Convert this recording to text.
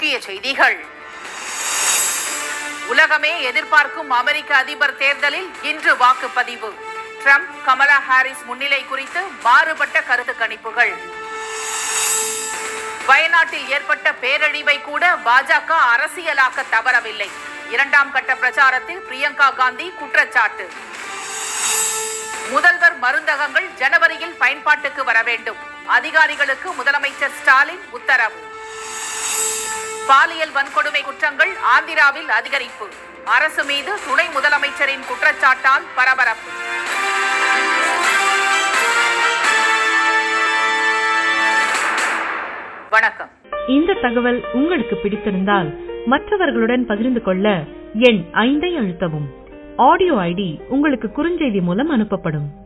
முக்கிய செய்திகள் உலகமே எதிர்பார்க்கும் அமெரிக்க அதிபர் தேர்தலில் இன்று வாக்குப்பதிவு ட்ரம்ப் கமலா ஹாரிஸ் முன்னிலை குறித்து மாறுபட்ட கருத்து கணிப்புகள் வயநாட்டில் ஏற்பட்ட பேரழிவை கூட பாஜக அரசியலாக்க தவறவில்லை இரண்டாம் கட்ட பிரச்சாரத்தில் பிரியங்கா காந்தி குற்றச்சாட்டு முதல்வர் மருந்தகங்கள் ஜனவரியில் பயன்பாட்டுக்கு வர வேண்டும் அதிகாரிகளுக்கு முதலமைச்சர் ஸ்டாலின் உத்தரவு பாலியல் வன்கொடுமை குற்றங்கள் ஆந்திராவில் அதிகரிப்பு அரசு மீது துணை முதலமைச்சரின் குற்றச்சாட்டால் பரபரப்பு வணக்கம் இந்த தகவல் உங்களுக்கு பிடித்திருந்தால் மற்றவர்களுடன் பகிர்ந்து கொள்ள எண் ஐந்தை அழுத்தவும் ஆடியோ ஐடி உங்களுக்கு குறுஞ்செய்தி மூலம் அனுப்பப்படும்